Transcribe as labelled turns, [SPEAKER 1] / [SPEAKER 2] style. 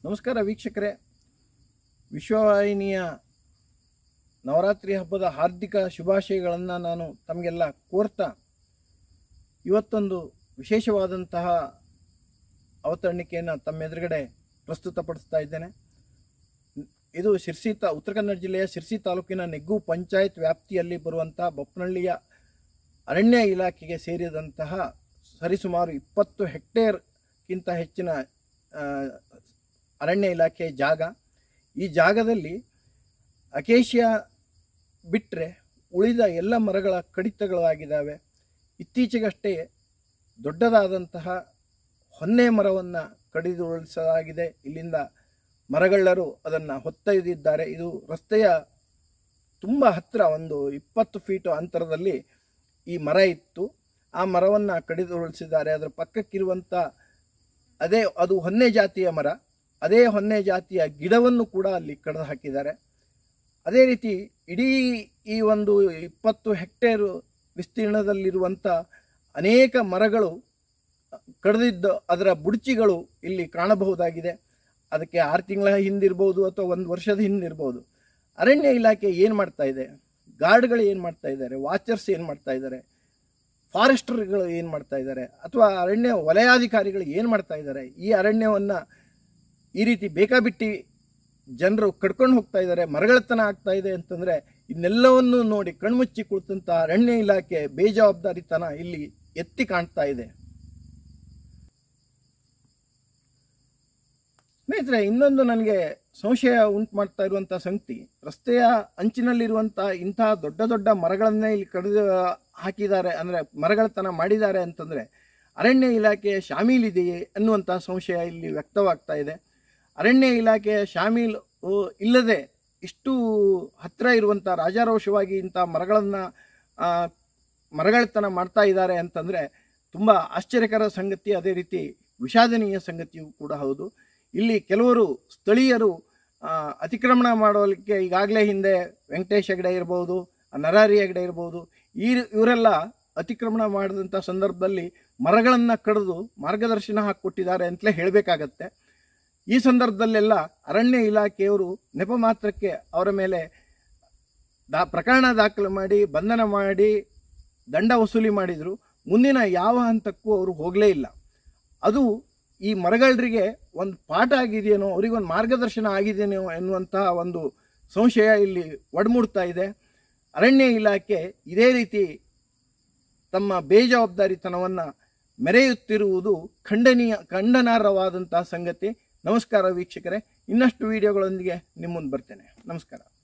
[SPEAKER 1] ನಮಸ್ಕಾರ ವೀಕ್ಷಕರೇ ವಿಶ್ವವಾಹಿನಿಯ ನವರಾತ್ರಿ ಹಬ್ಬದ ಹಾರ್ದಿಕ ಶುಭಾಶಯಗಳನ್ನು ನಾನು ತಮಗೆಲ್ಲ ಕೋರ್ತಾ ಇವತ್ತೊಂದು ವಿಶೇಷವಾದಂತಹ ಅವತರಣಿಕೆಯನ್ನು ತಮ್ಮ ಎದುರುಗಡೆ ಪ್ರಸ್ತುತಪಡಿಸ್ತಾ ಇದ್ದೇನೆ ಇದು ಶಿರ್ಸಿ ತಾ ಉತ್ತರ ಕನ್ನಡ ಜಿಲ್ಲೆಯ ಶಿರ್ಸಿ ತಾಲೂಕಿನ ನೆಗ್ಗು ಪಂಚಾಯತ್ ವ್ಯಾಪ್ತಿಯಲ್ಲಿ ಬರುವಂಥ ಬೊಪ್ಪನಹಳ್ಳಿಯ ಅರಣ್ಯ ಇಲಾಖೆಗೆ ಸೇರಿದಂತಹ ಸರಿಸುಮಾರು ಇಪ್ಪತ್ತು ಹೆಕ್ಟೇರ್ಗಿಂತ ಹೆಚ್ಚಿನ ಆ, ಅರಣ್ಯ ಇಲಾಖೆಯ ಜಾಗ ಈ ಜಾಗದಲ್ಲಿ ಅಕೇಶಿಯಾ ಬಿಟ್ಟರೆ ಉಳಿದ ಎಲ್ಲ ಮರಗಳ ಕಡಿತಗಳಾಗಿದ್ದಾವೆ ಇತ್ತೀಚೆಗಷ್ಟೇ ದೊಡ್ಡದಾದಂತಹ ಹೊನ್ನೆ ಮರವನ್ನು ಕಡಿದುಳಿಸಲಾಗಿದೆ ಇಲ್ಲಿಂದ ಮರಗಳ್ಳರು ಅದನ್ನು ಹೊತ್ತೊಯ್ದಿದ್ದಾರೆ ಇದು ರಸ್ತೆಯ ತುಂಬ ಹತ್ತಿರ ಒಂದು ಇಪ್ಪತ್ತು ಫೀಟು ಅಂತರದಲ್ಲಿ ಈ ಮರ ಇತ್ತು ಆ ಮರವನ್ನು ಕಡಿದುಳಿಸಿದ್ದಾರೆ ಅದರ ಪಕ್ಕಕ್ಕಿರುವಂಥ ಅದೇ ಅದು ಹೊನ್ನೆ ಜಾತಿಯ ಮರ ಅದೇ ಹೊನ್ನೆ ಜಾತಿಯ ಗಿಡವನ್ನು ಕೂಡ ಅಲ್ಲಿ ಕಡಿದು ಹಾಕಿದ್ದಾರೆ ಅದೇ ರೀತಿ ಇಡೀ ಈ ಒಂದು ಇಪ್ಪತ್ತು ಹೆಕ್ಟೇರು ವಿಸ್ತೀರ್ಣದಲ್ಲಿರುವಂಥ ಅನೇಕ ಮರಗಳು ಕಡಿದಿದ್ದ ಅದರ ಬುಡ್ಚಿಗಳು ಇಲ್ಲಿ ಕಾಣಬಹುದಾಗಿದೆ ಅದಕ್ಕೆ ಆರು ತಿಂಗಳ ಹಿಂದಿರ್ಬೋದು ಅಥವಾ ಒಂದು ವರ್ಷದ ಹಿಂದಿರ್ಬೋದು ಅರಣ್ಯ ಇಲಾಖೆ ಏನು ಮಾಡ್ತಾ ಇದೆ ಗಾರ್ಡ್ಗಳು ಏನು ಮಾಡ್ತಾ ಇದ್ದಾರೆ ವಾಚರ್ಸ್ ಏನು ಮಾಡ್ತಾ ಇದ್ದಾರೆ ಫಾರೆಸ್ಟರ್ಗಳು ಏನು ಮಾಡ್ತಾ ಇದ್ದಾರೆ ಅಥವಾ ಅರಣ್ಯ ವಲಯಾಧಿಕಾರಿಗಳು ಏನು ಮಾಡ್ತಾ ಇದ್ದಾರೆ ಈ ಅರಣ್ಯವನ್ನು ಈ ರೀತಿ ಬೇಕಾಬಿಟ್ಟಿ ಜನರು ಕಡ್ಕೊಂಡು ಹೋಗ್ತಾ ಇದ್ದಾರೆ ಮರಗಳತನ ಆಗ್ತಾ ಇದೆ ಅಂತಂದರೆ ಇದನ್ನೆಲ್ಲವನ್ನು ನೋಡಿ ಕಣ್ಮುಚ್ಚಿ ಕುಳಿತಂಥ ಅರಣ್ಯ ಇಲಾಖೆ ಬೇಜವಾಬ್ದಾರಿತನ ಇಲ್ಲಿ ಎತ್ತಿ ಕಾಣ್ತಾ ಇದೆ ಸ್ನೇಹಿತರೆ ಇನ್ನೊಂದು ನನಗೆ ಸಂಶಯ ಉಂಟು ಮಾಡ್ತಾ ಇರುವಂಥ ಸಂಗತಿ ರಸ್ತೆಯ ಅಂಚಿನಲ್ಲಿರುವಂಥ ಇಂತಹ ದೊಡ್ಡ ದೊಡ್ಡ ಮರಗಳನ್ನೇ ಇಲ್ಲಿ ಕಡಿದು ಹಾಕಿದ್ದಾರೆ ಅಂದರೆ ಮರಗಳತನ ಮಾಡಿದ್ದಾರೆ ಅಂತಂದರೆ ಅರಣ್ಯ ಇಲಾಖೆಯ ಶಾಮೀಲಿದೆಯೇ ಅನ್ನುವಂಥ ಸಂಶಯ ಇಲ್ಲಿ ವ್ಯಕ್ತವಾಗ್ತಾ ಇದೆ ಅರಣ್ಯ ಇಲಾಖೆಯ ಶಾಮೀಲ್ ಉ, ಇಲ್ಲದೆ ಇಷ್ಟು ಹತ್ತಿರ ಇರುವಂಥ ರಾಜಾರೋಷವಾಗಿ ಇಂಥ ಮರಗಳನ್ನು ಮರಗಳತನ ಮಾಡ್ತಾ ಇದ್ದಾರೆ ಅಂತಂದರೆ ತುಂಬ ಆಶ್ಚರ್ಯಕರ ಸಂಗತಿ ಅದೇ ರೀತಿ ವಿಷಾದನೀಯ ಸಂಗತಿಯೂ ಕೂಡ ಹೌದು ಇಲ್ಲಿ ಕೆಲವರು ಸ್ಥಳೀಯರು ಆ, ಅತಿಕ್ರಮಣ ಮಾಡೋಲಿಕ್ಕೆ ಈಗಾಗಲೇ ಹಿಂದೆ ವೆಂಕಟೇಶ್ ಹೆಗಡೆ ಇರ್ಬೋದು ನರಹರಿ ಹೆಗಡೆ ಇರ್ಬೋದು ಈ ಇವರೆಲ್ಲ ಅತಿಕ್ರಮಣ ಮಾಡಿದಂಥ ಸಂದರ್ಭದಲ್ಲಿ ಮರಗಳನ್ನು ಕಡಿದು ಮಾರ್ಗದರ್ಶನ ಹಾಕಿಕೊಟ್ಟಿದ್ದಾರೆ ಅಂತಲೇ ಹೇಳಬೇಕಾಗತ್ತೆ ಈ ಸಂದರ್ಭದಲ್ಲೆಲ್ಲ ಅರಣ್ಯ ಇಲಾಖೆಯವರು ನೆಪ ಮಾತ್ರಕ್ಕೆ ಅವರ ಮೇಲೆ ದಾ ಪ್ರಕರಣ ದಾಖಲು ಮಾಡಿ ಬಂಧನ ಮಾಡಿ ದಂಡ ವಸೂಲಿ ಮಾಡಿದರು ಮುಂದಿನ ಯಾವ ಹಂತಕ್ಕೂ ಅವರು ಹೋಗಲೇ ಇಲ್ಲ ಅದು ಈ ಮರಗಳರಿಗೆ ಒಂದು ಪಾಠ ಆಗಿದೆಯೇನೋ ಅವರಿಗೊಂದು ಮಾರ್ಗದರ್ಶನ ಆಗಿದೆಯೇನೋ ಎನ್ನುವಂತಹ ಒಂದು ಸಂಶಯ ಇಲ್ಲಿ ಒಡಮೂಡ್ತಾ ಇದೆ ಅರಣ್ಯ ಇಲಾಖೆ ಇದೇ ರೀತಿ ತಮ್ಮ ಬೇಜವಾಬ್ದಾರಿತನವನ್ನು ಮೆರೆಯುತ್ತಿರುವುದು ಖಂಡನೀಯ ಖಂಡನಾರ್ಹವಾದಂತಹ ಸಂಗತಿ ನಮಸ್ಕಾರ ವೀಕ್ಷಕರೇ ಇನ್ನಷ್ಟು ವಿಡಿಯೋಗಳೊಂದಿಗೆ ನಿಮ್ಮ ಮುಂದೆ ಬರ್ತೇನೆ ನಮಸ್ಕಾರ